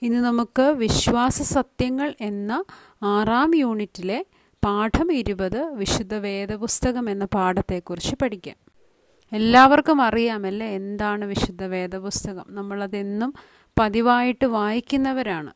ഇന്ന് നമുക്ക് വിശ്വാസ സത്യങ്ങൾ എന്ന ആറാം യൂണിറ്റിലെ പാഠം ഇരുപത് വിശുദ്ധ വേദപുസ്തകം എന്ന പാഠത്തെക്കുറിച്ച് പഠിക്കാം എല്ലാവർക്കും അറിയാമല്ലേ എന്താണ് വിശുദ്ധ വേദപുസ്തകം നമ്മളതെന്നും പതിവായിട്ട് വായിക്കുന്നവരാണ്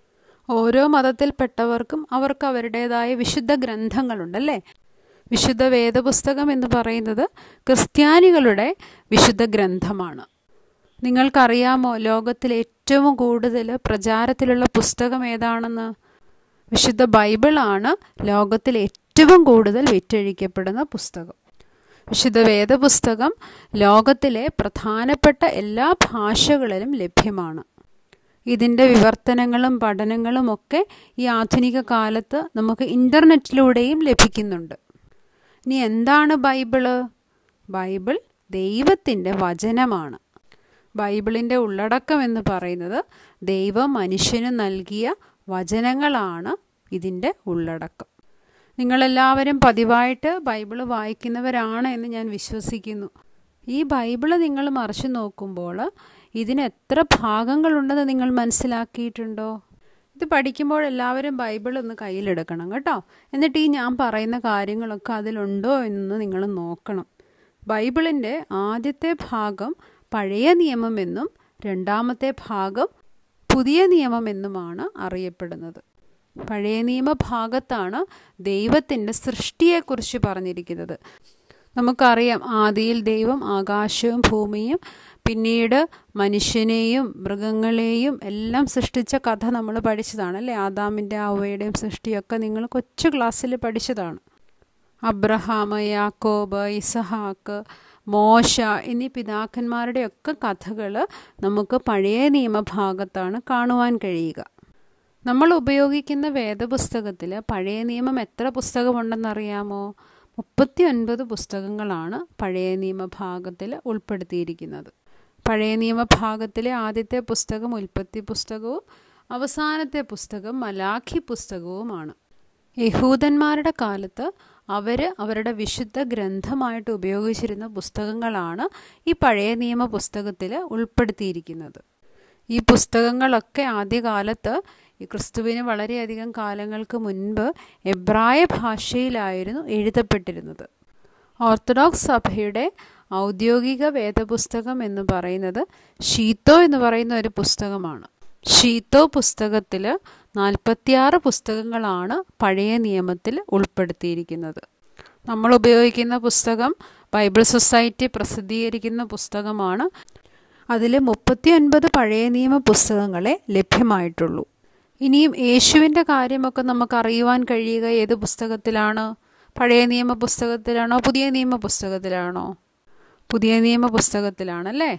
ഓരോ മതത്തിൽപ്പെട്ടവർക്കും അവർക്ക് അവരുടേതായ വിശുദ്ധ ഗ്രന്ഥങ്ങളുണ്ടല്ലേ വിശുദ്ധ വേദപുസ്തകം എന്ന് പറയുന്നത് ക്രിസ്ത്യാനികളുടെ വിശുദ്ധ ഗ്രന്ഥമാണ് നിങ്ങൾക്കറിയാമോ ലോകത്തിൽ ഏറ്റവും കൂടുതൽ പ്രചാരത്തിലുള്ള പുസ്തകം ഏതാണെന്ന് വിശുദ്ധ ബൈബിളാണ് ലോകത്തിൽ ഏറ്റവും കൂടുതൽ വിറ്റഴിക്കപ്പെടുന്ന പുസ്തകം വിശുദ്ധ വേദപുസ്തകം ലോകത്തിലെ പ്രധാനപ്പെട്ട എല്ലാ ഭാഷകളിലും ലഭ്യമാണ് ഇതിൻ്റെ വിവർത്തനങ്ങളും പഠനങ്ങളും ഒക്കെ ഈ ആധുനിക കാലത്ത് നമുക്ക് ഇൻ്റർനെറ്റിലൂടെയും ലഭിക്കുന്നുണ്ട് ഇനി എന്താണ് ബൈബിള് ബൈബിൾ ദൈവത്തിൻ്റെ വചനമാണ് ബൈബിളിൻ്റെ ഉള്ളടക്കം എന്ന് പറയുന്നത് ദൈവം മനുഷ്യന് നൽകിയ വചനങ്ങളാണ് ഇതിൻ്റെ ഉള്ളടക്കം നിങ്ങളെല്ലാവരും പതിവായിട്ട് ബൈബിള് വായിക്കുന്നവരാണ് എന്ന് ഞാൻ വിശ്വസിക്കുന്നു ഈ ബൈബിള് നിങ്ങൾ മറിച്ച് നോക്കുമ്പോൾ ഇതിന് എത്ര ഭാഗങ്ങളുണ്ടെന്ന് നിങ്ങൾ മനസ്സിലാക്കിയിട്ടുണ്ടോ ഇത് പഠിക്കുമ്പോൾ എല്ലാവരും ബൈബിൾ ഒന്ന് കയ്യിലെടുക്കണം കേട്ടോ എന്നിട്ട് ഈ ഞാൻ പറയുന്ന കാര്യങ്ങളൊക്കെ അതിലുണ്ടോ എന്ന് നിങ്ങൾ നോക്കണം ബൈബിളിൻ്റെ ആദ്യത്തെ ഭാഗം പഴയ നിയമമെന്നും രണ്ടാമത്തെ ഭാഗം പുതിയ നിയമമെന്നുമാണ് അറിയപ്പെടുന്നത് പഴയ നിയമഭാഗത്താണ് ദൈവത്തിൻ്റെ സൃഷ്ടിയെക്കുറിച്ച് പറഞ്ഞിരിക്കുന്നത് നമുക്കറിയാം ആദിയിൽ ദൈവം ആകാശവും ഭൂമിയും പിന്നീട് മനുഷ്യനെയും മൃഗങ്ങളെയും എല്ലാം സൃഷ്ടിച്ച കഥ നമ്മൾ പഠിച്ചതാണ് അല്ലേ ആദാമിൻ്റെ അവയുടെയും സൃഷ്ടിയൊക്കെ നിങ്ങൾ കൊച്ചു ക്ലാസ്സിൽ പഠിച്ചതാണ് അബ്രഹാം യാക്കോബ് ഇസഹാക്ക് മോശ എന്നീ പിതാക്കന്മാരുടെയൊക്കെ കഥകൾ നമുക്ക് പഴയ നിയമഭാഗത്താണ് കാണുവാൻ കഴിയുക നമ്മൾ ഉപയോഗിക്കുന്ന വേദപുസ്തകത്തിൽ പഴയ നിയമം എത്ര പുസ്തകമുണ്ടെന്നറിയാമോ മുപ്പത്തി ഒൻപത് പുസ്തകങ്ങളാണ് പഴയ നിയമഭാഗത്തിൽ ഉൾപ്പെടുത്തിയിരിക്കുന്നത് പഴയ നിയമഭാഗത്തിലെ ആദ്യത്തെ പുസ്തകം ഉൽപ്പത്തി പുസ്തകവും അവസാനത്തെ പുസ്തകം മലാഖി പുസ്തകവുമാണ് യഹൂദന്മാരുടെ കാലത്ത് അവർ അവരുടെ വിശുദ്ധ ഗ്രന്ഥമായിട്ട് ഉപയോഗിച്ചിരുന്ന പുസ്തകങ്ങളാണ് ഈ പഴയ നിയമ പുസ്തകത്തിൽ ഉൾപ്പെടുത്തിയിരിക്കുന്നത് ഈ പുസ്തകങ്ങളൊക്കെ ആദ്യകാലത്ത് ഈ ക്രിസ്തുവിന് വളരെയധികം കാലങ്ങൾക്ക് മുൻപ് എബ്രായ ഭാഷയിലായിരുന്നു എഴുതപ്പെട്ടിരുന്നത് ഓർത്തഡോക്സ് സഭയുടെ ഔദ്യോഗിക വേദപുസ്തകം എന്ന് പറയുന്നത് ഷീത്തോ എന്ന് പറയുന്ന ഒരു പുസ്തകമാണ് ഷീത്തോ പുസ്തകത്തിൽ നാൽപ്പത്തിയാറ് പുസ്തകങ്ങളാണ് പഴയ നിയമത്തിൽ ഉൾപ്പെടുത്തിയിരിക്കുന്നത് നമ്മൾ ഉപയോഗിക്കുന്ന പുസ്തകം ബൈബിൾ സൊസൈറ്റി പ്രസിദ്ധീകരിക്കുന്ന പുസ്തകമാണ് അതിൽ മുപ്പത്തി ഒൻപത് പഴയ നിയമ പുസ്തകങ്ങളെ ലഭ്യമായിട്ടുള്ളൂ ഇനിയും യേശുവിൻ്റെ കാര്യമൊക്കെ നമുക്ക് അറിയുവാൻ കഴിയുക ഏത് പുസ്തകത്തിലാണ് പഴയ നിയമ പുസ്തകത്തിലാണോ പുതിയ നിയമ പുസ്തകത്തിലാണോ പുതിയ നിയമ പുസ്തകത്തിലാണല്ലേ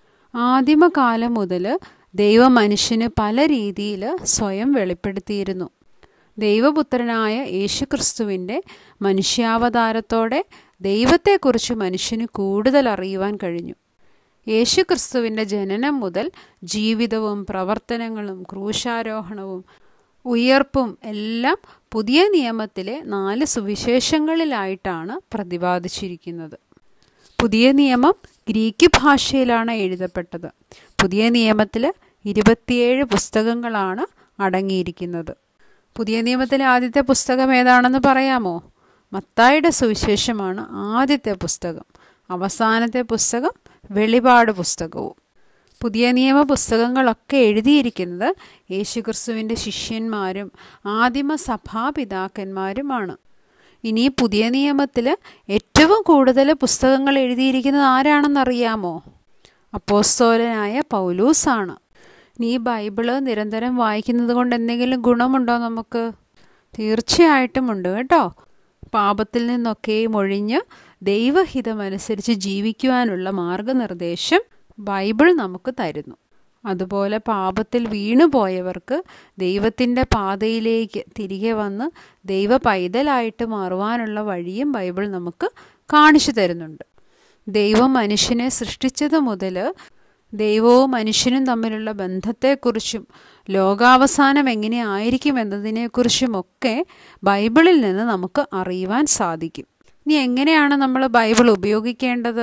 ആദിമകാലം മുതൽ ദൈവ മനുഷ്യന് പല രീതിയിൽ സ്വയം വെളിപ്പെടുത്തിയിരുന്നു ദൈവപുത്രനായ യേശുക്രിസ്തുവിൻ്റെ മനുഷ്യാവതാരത്തോടെ ദൈവത്തെക്കുറിച്ച് മനുഷ്യന് കൂടുതൽ അറിയുവാൻ കഴിഞ്ഞു യേശുക്രിസ്തുവിൻ്റെ ജനനം മുതൽ ജീവിതവും പ്രവർത്തനങ്ങളും ക്രൂശാരോഹണവും ഉയർപ്പും എല്ലാം പുതിയ നിയമത്തിലെ നാല് സുവിശേഷങ്ങളിലായിട്ടാണ് പ്രതിപാദിച്ചിരിക്കുന്നത് പുതിയ നിയമം ഗ്രീക്ക് ഭാഷയിലാണ് എഴുതപ്പെട്ടത് പുതിയ നിയമത്തിൽ ഇരുപത്തിയേഴ് പുസ്തകങ്ങളാണ് അടങ്ങിയിരിക്കുന്നത് പുതിയ നിയമത്തിലെ ആദ്യത്തെ പുസ്തകം ഏതാണെന്ന് പറയാമോ മത്തായുടെ സുവിശേഷമാണ് ആദ്യത്തെ പുസ്തകം അവസാനത്തെ പുസ്തകം വെളിപാട് പുസ്തകവും പുതിയ നിയമ പുസ്തകങ്ങളൊക്കെ എഴുതിയിരിക്കുന്നത് യേശുക്രിസ്തുവിൻ്റെ ശിഷ്യന്മാരും ആദിമ സഭാപിതാക്കന്മാരുമാണ് ഇനി പുതിയ നിയമത്തിൽ ഏറ്റവും കൂടുതൽ പുസ്തകങ്ങൾ എഴുതിയിരിക്കുന്നത് ആരാണെന്നറിയാമോ അപ്പോസ്തോലനായ പൗലൂസാണ് നീ ബൈബിള് നിരന്തരം വായിക്കുന്നത് കൊണ്ട് എന്തെങ്കിലും ഗുണമുണ്ടോ നമുക്ക് തീർച്ചയായിട്ടും ഉണ്ട് കേട്ടോ പാപത്തിൽ നിന്നൊക്കെയും ഒഴിഞ്ഞ് ദൈവഹിതമനുസരിച്ച് ജീവിക്കുവാനുള്ള മാർഗനിർദ്ദേശം ബൈബിൾ നമുക്ക് തരുന്നു അതുപോലെ പാപത്തിൽ വീണുപോയവർക്ക് ദൈവത്തിൻ്റെ പാതയിലേക്ക് തിരികെ വന്ന് ദൈവ പൈതലായിട്ട് മാറുവാനുള്ള വഴിയും ബൈബിൾ നമുക്ക് കാണിച്ചു തരുന്നുണ്ട് ദൈവം മനുഷ്യനെ സൃഷ്ടിച്ചത് മുതൽ ദൈവവും മനുഷ്യനും തമ്മിലുള്ള ബന്ധത്തെക്കുറിച്ചും ലോകാവസാനം എങ്ങനെ ആയിരിക്കും എന്നതിനെക്കുറിച്ചുമൊക്കെ ബൈബിളിൽ നിന്ന് നമുക്ക് അറിയുവാൻ സാധിക്കും ഇനി എങ്ങനെയാണ് നമ്മൾ ബൈബിൾ ഉപയോഗിക്കേണ്ടത്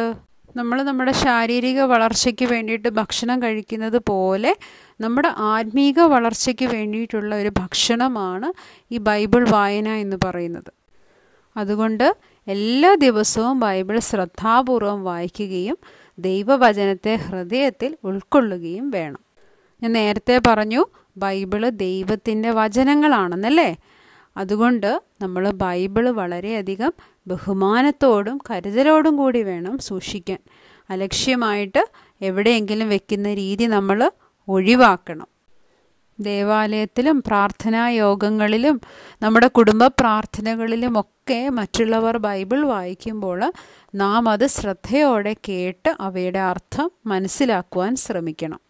നമ്മൾ നമ്മുടെ ശാരീരിക വളർച്ചയ്ക്ക് വേണ്ടിയിട്ട് ഭക്ഷണം കഴിക്കുന്നത് പോലെ നമ്മുടെ ആത്മീക വളർച്ചയ്ക്ക് വേണ്ടിയിട്ടുള്ള ഒരു ഭക്ഷണമാണ് ഈ ബൈബിൾ വായന എന്ന് പറയുന്നത് അതുകൊണ്ട് എല്ലാ ദിവസവും ബൈബിൾ ശ്രദ്ധാപൂർവം വായിക്കുകയും ദൈവവചനത്തെ ഹൃദയത്തിൽ ഉൾക്കൊള്ളുകയും വേണം ഞാൻ നേരത്തെ പറഞ്ഞു ബൈബിള് ദൈവത്തിൻ്റെ വചനങ്ങളാണെന്നല്ലേ അതുകൊണ്ട് നമ്മൾ ബൈബിള് വളരെയധികം ബഹുമാനത്തോടും കരുതലോടും കൂടി വേണം സൂക്ഷിക്കാൻ അലക്ഷ്യമായിട്ട് എവിടെയെങ്കിലും വെക്കുന്ന രീതി നമ്മൾ ഒഴിവാക്കണം ദേവാലയത്തിലും പ്രാർത്ഥനാ യോഗങ്ങളിലും നമ്മുടെ കുടുംബ പ്രാർത്ഥനകളിലുമൊക്കെ മറ്റുള്ളവർ ബൈബിൾ വായിക്കുമ്പോൾ നാം അത് ശ്രദ്ധയോടെ കേട്ട് അവയുടെ അർത്ഥം മനസ്സിലാക്കുവാൻ ശ്രമിക്കണം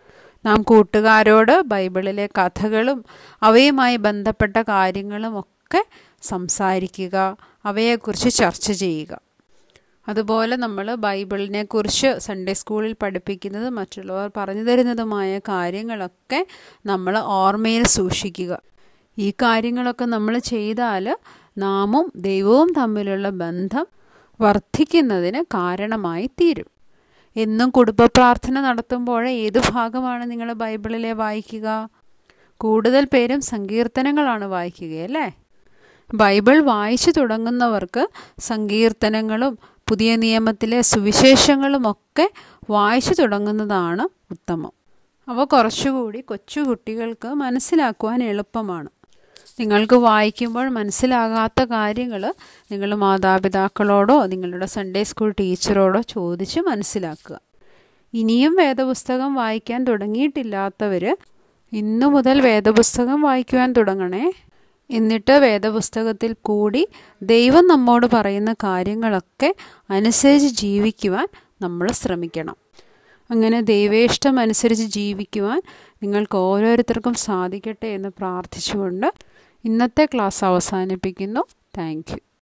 നാം കൂട്ടുകാരോട് ബൈബിളിലെ കഥകളും അവയുമായി ബന്ധപ്പെട്ട കാര്യങ്ങളും ഒക്കെ സംസാരിക്കുക അവയെക്കുറിച്ച് ചർച്ച ചെയ്യുക അതുപോലെ നമ്മൾ ബൈബിളിനെ കുറിച്ച് സൺഡേ സ്കൂളിൽ പഠിപ്പിക്കുന്നത് മറ്റുള്ളവർ പറഞ്ഞു തരുന്നതുമായ കാര്യങ്ങളൊക്കെ നമ്മൾ ഓർമ്മയിൽ സൂക്ഷിക്കുക ഈ കാര്യങ്ങളൊക്കെ നമ്മൾ ചെയ്താൽ നാമും ദൈവവും തമ്മിലുള്ള ബന്ധം വർദ്ധിക്കുന്നതിന് കാരണമായി തീരും എന്നും കുടുംബ പ്രാർത്ഥന നടത്തുമ്പോൾ ഏത് ഭാഗമാണ് നിങ്ങൾ ബൈബിളിലെ വായിക്കുക കൂടുതൽ പേരും സങ്കീർത്തനങ്ങളാണ് വായിക്കുക അല്ലേ ബൈബിൾ വായിച്ചു തുടങ്ങുന്നവർക്ക് സങ്കീർത്തനങ്ങളും പുതിയ നിയമത്തിലെ സുവിശേഷങ്ങളുമൊക്കെ വായിച്ചു തുടങ്ങുന്നതാണ് ഉത്തമം അവ കുറച്ചുകൂടി കൊച്ചു കുട്ടികൾക്ക് മനസ്സിലാക്കുവാൻ എളുപ്പമാണ് നിങ്ങൾക്ക് വായിക്കുമ്പോൾ മനസ്സിലാകാത്ത കാര്യങ്ങൾ നിങ്ങൾ മാതാപിതാക്കളോടോ നിങ്ങളുടെ സൺഡേ സ്കൂൾ ടീച്ചറോടോ ചോദിച്ച് മനസ്സിലാക്കുക ഇനിയും വേദപുസ്തകം വായിക്കാൻ തുടങ്ങിയിട്ടില്ലാത്തവർ ഇന്നു മുതൽ വേദപുസ്തകം വായിക്കുവാൻ തുടങ്ങണേ എന്നിട്ട് വേദപുസ്തകത്തിൽ കൂടി ദൈവം നമ്മോട് പറയുന്ന കാര്യങ്ങളൊക്കെ അനുസരിച്ച് ജീവിക്കുവാൻ നമ്മൾ ശ്രമിക്കണം അങ്ങനെ ദൈവേഷ്ടം അനുസരിച്ച് ജീവിക്കുവാൻ നിങ്ങൾക്ക് ഓരോരുത്തർക്കും സാധിക്കട്ടെ എന്ന് പ്രാർത്ഥിച്ചുകൊണ്ട് ഇന്നത്തെ ക്ലാസ് അവസാനിപ്പിക്കുന്നു താങ്ക്